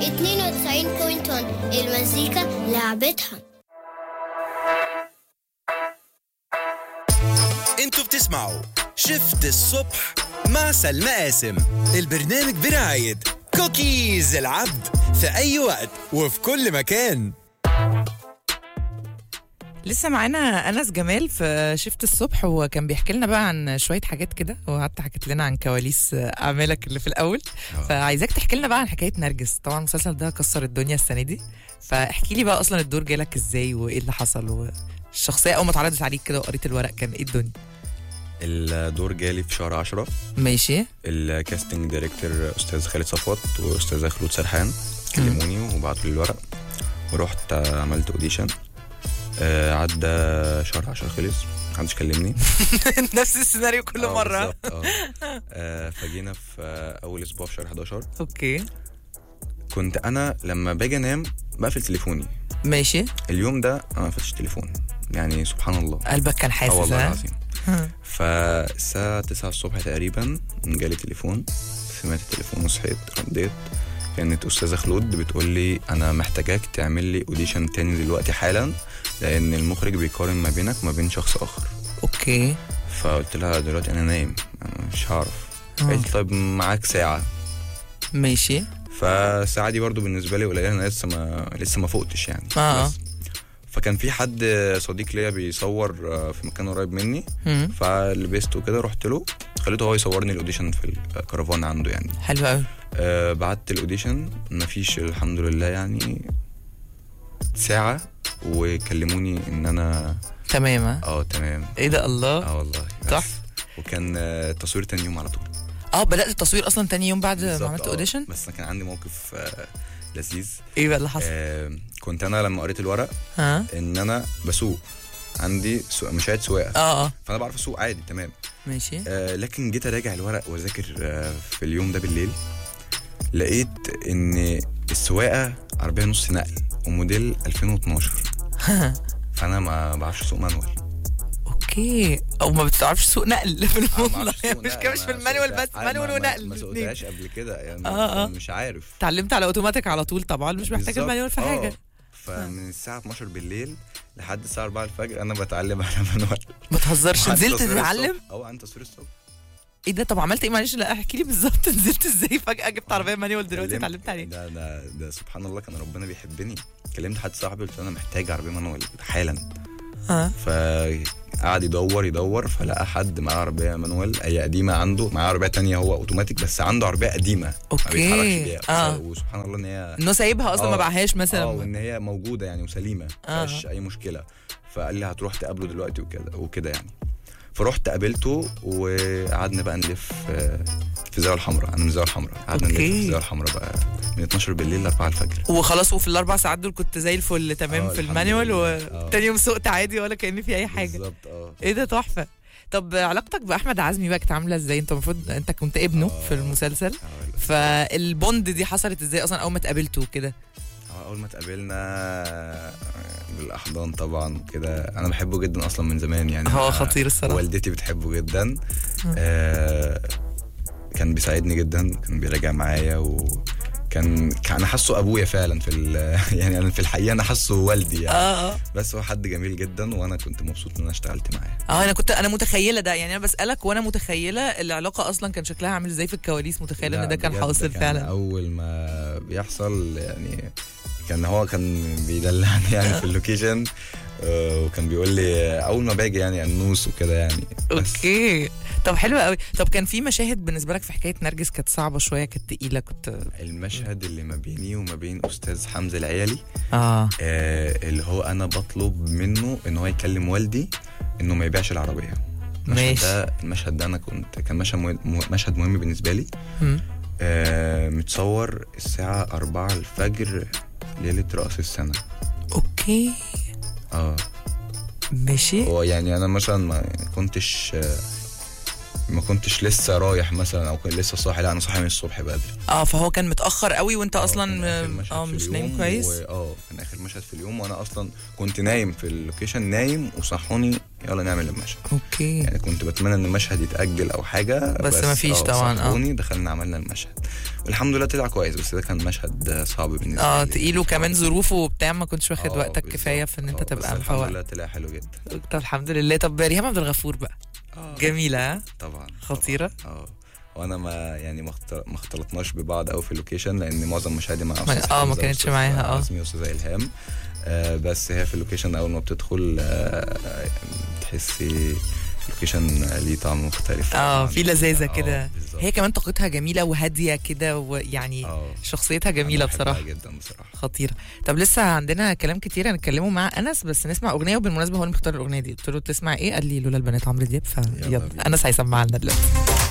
92.1 المزيكا لعبتها انتوا بتسمعوا شفت الصبح مع سلمى قاسم البرنامج برعاية كوكيز العبد في أي وقت وفي كل مكان لسه معانا انس جمال في شفت الصبح وكان بيحكي لنا بقى عن شويه حاجات كده وحتى حكيت لنا عن كواليس اعمالك اللي في الاول فعايزاك تحكي لنا بقى عن حكايه نرجس طبعا المسلسل ده كسر الدنيا السنه دي فاحكي لي بقى اصلا الدور جالك ازاي وايه اللي حصل والشخصيه اول ما اتعرضت عليك كده وقريت الورق كان ايه الدنيا الدور جالي في شهر 10 ماشي الكاستنج دايركتور استاذ خالد صفوت واستاذه خلود سرحان كلموني وبعتوا لي الورق ورحت عملت اوديشن آه، عدى شهر 10 خلص محدش كلمني نفس السيناريو كل آه، مره بالظبط، آه. آه، فجينا في آه، اول اسبوع في شهر 11 اوكي كنت انا لما باجي انام بقفل تليفوني ماشي اليوم ده انا ما قفلتش تليفون يعني سبحان الله قلبك كان اه حاسس والله ها؟ العظيم فالساعة 9 الصبح تقريبا جالي تليفون سمعت التليفون وصحيت رديت كانت أستاذة خلود بتقول لي أنا محتاجاك تعمل لي أوديشن تاني دلوقتي حالا لأن المخرج بيقارن ما بينك وما بين شخص آخر اوكي فقلت لها دلوقتي أنا نايم أنا مش هعرف قالت لي طيب معاك ساعة ماشي فالساعة دي برضو بالنسبة لي قليلة أنا لسه ما لسه ما فقتش يعني آه. بس فكان في حد صديق ليا بيصور آه، في مكان قريب مني مم. فلبست وكده رحت له خليته هو يصورني الاوديشن في الكرفان عنده يعني حلو قوي أه بعت الاوديشن مفيش الحمد لله يعني ساعة وكلموني ان انا تمام ها؟ اه تمام ايه ده الله اه والله بس. تحفة. وكان آه، تصوير تاني يوم على طول اه بدات التصوير اصلا تاني يوم بعد ما بالظبط، عملت آه. اوديشن بس أنا كان عندي موقف آه، لذيذ ايه بقى اللي حصل آه كنت انا لما قريت الورق ها ان انا بسوق عندي سو... مشاهد سواقه اه اه فانا بعرف اسوق عادي تمام ماشي آه لكن جيت اراجع الورق واذاكر آه في اليوم ده بالليل لقيت ان السواقه عربيه نص نقل وموديل 2012 فانا ما بعرفش اسوق مانوال اوكي او ما بتعرفش سوق نقل في أنا ما المطلق بعرفش أسوق مش نقل، كده مش ما في المانيوال سوقتها- بس أنا مانيوال ما- ما- ونقل ما الاتنين. سوقتهاش قبل كده يعني آه، آه. مش عارف اتعلمت على اوتوماتيك على طول طبعا مش محتاج بالظبط، المانيوال في آه. حاجه فمن الساعه 12 بالليل لحد الساعه 4 الفجر انا بتعلم على مانوال ما تهزرش وعندي نزلت تصوير تتعلم الصبح. اه عندي تصوير الصبح ايه ده طب عملت ايه معلش لا احكي لي بالظبط نزلت ازاي فجاه جبت عربيه مانيوال دلوقتي كلمت- اتعلمت عليه ده ده ده سبحان الله كان ربنا بيحبني كلمت حد صاحبي قلت له انا محتاج عربيه مانوال حالا اه فقعد يدور يدور فلقى حد معاه عربيه مانوال هي قديمه عنده معاه عربيه تانية هو اوتوماتيك بس عنده عربيه قديمه ما أوكي. بيتحركش بيها آه. وسبحان الله ان هي انه سايبها اصلا ما آه. باعهاش اه مثلا وان هي موجوده يعني وسليمه آه. مفيهاش اي مشكله فقال لي هتروح تقابله دلوقتي وكده وكده يعني فرحت قابلته وقعدنا بقى نلف آه، في الزاويه الحمراء انا من الزاويه الحمراء قعدنا نلف أوكي. في الزاويه الحمراء بقى من 12 بالليل ل 4 الفجر وخلاص وفي الاربع ساعات دول كنت زي الفل تمام آه، في الحمد المانيوال لله. آه. وتاني يوم سوقت عادي ولا كان في اي حاجه بالظبط اه ايه ده تحفه طب علاقتك باحمد عزمي بقى كانت عامله ازاي انت المفروض انت كنت ابنه آه. في المسلسل آه، فالبوند دي حصلت ازاي اصلا اول ما اتقابلتوا كده آه، اول ما اتقابلنا آه، بالاحضان طبعا كده انا بحبه جدا اصلا من زمان يعني هو أنا خطير الصراحه والدتي بتحبه جدا آه كان بيساعدني جدا كان بيراجع معايا وكان كان انا حاسه ابويا فعلا في ال- يعني انا في الحقيقه انا حاسه والدي يعني اه اه بس هو حد جميل جدا وانا كنت مبسوط ان انا اشتغلت معاه اه انا كنت انا متخيله ده يعني انا بسالك وانا متخيله العلاقه اصلا كان شكلها عامل ازاي في الكواليس متخيله لا، ان ده كان بجد حاصل كان فعلا اول ما بيحصل يعني كان هو كان بيدلعني يعني في اللوكيشن آه، وكان بيقول لي اول ما باجي يعني انوس وكده يعني بس اوكي طب حلو قوي طب كان في مشاهد بالنسبه لك في حكايه نرجس كانت صعبه شويه كانت تقيله كنت المشهد اللي ما بيني وما بين استاذ حمزه العيالي اه آه اللي هو انا بطلب منه ان هو يكلم والدي انه ما يبيعش العربيه المشهد ماشي. ده المشهد ده انا كنت كان مشهد مهم, مشهد مهم بالنسبه لي مم. آه متصور الساعه 4 الفجر ليله راس السنه اوكي اه ماشي هو يعني انا مثلا ما يعني كنتش آه ما كنتش لسه رايح مثلا او كنت لسه صاحي لا انا صاحي من الصبح بدري اه فهو كان متاخر قوي وانت كان اصلا آخر مشهد اه في مش اليوم نايم كويس و... اه كان اخر مشهد في اليوم وانا اصلا كنت نايم في اللوكيشن نايم وصحوني يلا نعمل المشهد اوكي يعني كنت بتمنى ان المشهد يتاجل او حاجه بس مفيش طبعاً، آه. صحوني دخلنا عملنا المشهد والحمد لله طلع كويس بس ده كان مشهد صعب بالنسبه اه لي تقيل وكمان ظروفه وبتاع ما كنتش واخد آه، وقتك بالظبط. كفايه في ان انت آه، تبقى بس الحمد مفوق لله طلع حلو جدا طب الحمد لله طب ريهام عبد الغفور بقى آه، جميله ها؟ طبعا خطيرة؟ طبعاً. اه وانا ما يعني ما اختل- ما اختلطناش ببعض قوي في اللوكيشن لان معظم مشاهدي مع ما- أستاذ آه، ما حمزة كانتش وأستاذ معاها، آه. عزمي واستاذه الهام آه بس هي في اللوكيشن اول ما بتدخل آه تحسي اللوكيشن ليه طعم مختلف اه طبعاً. في لذاذه آه، كده بالظبط. هي كمان طاقتها جميله وهاديه كده ويعني اه شخصيتها جميله أنا بحبها بصراحه جدا بصراحه خطيره طب لسه عندنا كلام كتير هنتكلمه مع انس بس نسمع اغنيه وبالمناسبه هو اللي مختار الاغنيه دي قلت له تسمع ايه قال لي لولا البنات عمرو دياب يلا فيلا بينا. انس هيسمعها لنا دلوقتي